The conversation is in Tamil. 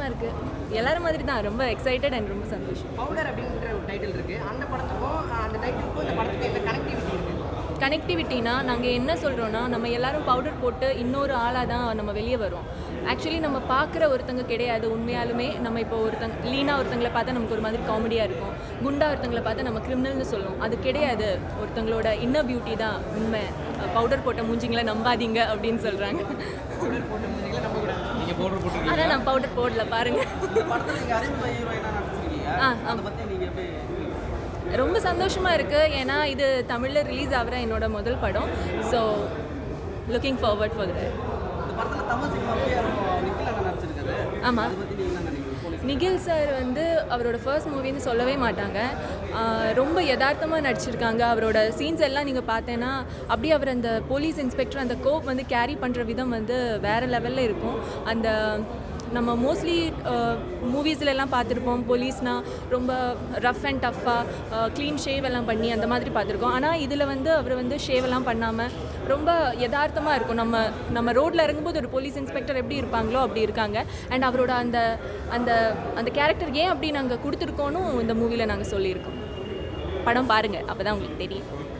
இருக்குது எல்லாரும் மாதிரி தான் ரொம்ப எக்ஸைட்டட் அண்ட் ரொம்ப சந்தோஷம் பவுடர் அப்படின்ற ஒரு டைட்டில் இருக்கு அந்த படத்துக்கும் அந்த டைட்டிலுக்கும் இந்த படத்துக்கும் என்ன கனெக்டிவிட்டி இருக்கு கனெக்டிவிட்டினா நாங்கள் என்ன சொல்கிறோன்னா நம்ம எல்லாரும் பவுடர் போட்டு இன்னொரு ஆளாக தான் நம்ம வெளியே வரோம் ஆக்சுவலி நம்ம பார்க்குற ஒருத்தங்க கிடையாது உண்மையாலுமே நம்ம இப்போ ஒருத்தங்க லீனா ஒருத்தங்களை பார்த்தா நமக்கு ஒரு மாதிரி காமெடியாக இருக்கும் குண்டா ஒருத்தங்களை பார்த்தா நம்ம கிரிமினல்னு சொல்லுவோம் அது கிடையாது ஒருத்தங்களோட இன்னர் பியூட்டி தான் உண்மை பவுடர் போட்ட மூஞ்சிங்களை நம்பாதீங்க அப்படின்னு சொல்கிறாங்க பவுடர் போட்டு மூஞ்சிகளை நம்ப கூடாது நீங்கள் பவுடர் போட்டுருக்கீங்க ஆனால் நான் பவுடர் போடல பாருங்கள் இந்த படத்தில் நீங்கள் அறிமுக ஹீரோயினாக நடிச்சிருக்கீங்க ஆ, அதை பற்றி நீங்கள் எப்படி ரொம்ப சந்தோஷமாக இருக்குது ஏன்னா இது தமிழில் ரிலீஸ் ஆகிற என்னோட முதல் படம் so looking forward for that இந்த படத்தில் தமிழ் சினிமாவே யாரும் நிக்கில் அண்ணன் நடிச்சிருக்காரு ஆமாம் அதை பற்றி நீங்கள் என்ன நினைக்கிறீங்க போலீஸ் நிகில் சார் வந்து அவரோட ஃபர்ஸ்ட் மூவின்னு சொல்லவே மாட்டாங்க ஆஹ் ரொம்ப யதார்த்தமாக நடிச்சிருக்காங்க அவரோட சீன்ஸ் எல்லாம் நீங்கள் பார்த்தேன்னா அப்படியே அவர் அந்த போலீஸ் இன்ஸ்பெக்டர் அந்த கோப் வந்து கேரி பண்ணுற விதம் வந்து வேறு லெவலில் இருக்கும் அந்த நம்ம மோஸ்ட்லி மூவிஸ்ல எல்லாம் பார்த்துருப்போம் போலீஸ்னால் ரொம்ப ரஃப் அண்ட் டஃப்பாக க்ளீன் ஷேவ் எல்லாம் பண்ணி அந்த மாதிரி பார்த்துருக்கோம் ஆனால் இதில் வந்து அவர் வந்து ஷேவ் எல்லாம் பண்ணாமல் ரொம்ப யதார்த்தமாக இருக்கும் நம்ம நம்ம ரோட்டில் இறங்கும்போது ஒரு போலீஸ் இன்ஸ்பெக்டர் எப்படி இருப்பாங்களோ அப்படி இருக்காங்க அண்ட் அவரோட அந்த அந்த அந்த கேரக்டர் ஏன் அப்படி நாங்கள் கொடுத்துருக்கோன்னு இந்த மூவியில் நாங்கள் சொல்லியிருக்கோம் படம் பாருங்கள் அப்போ தான் உங்களுக்கு தெரியும்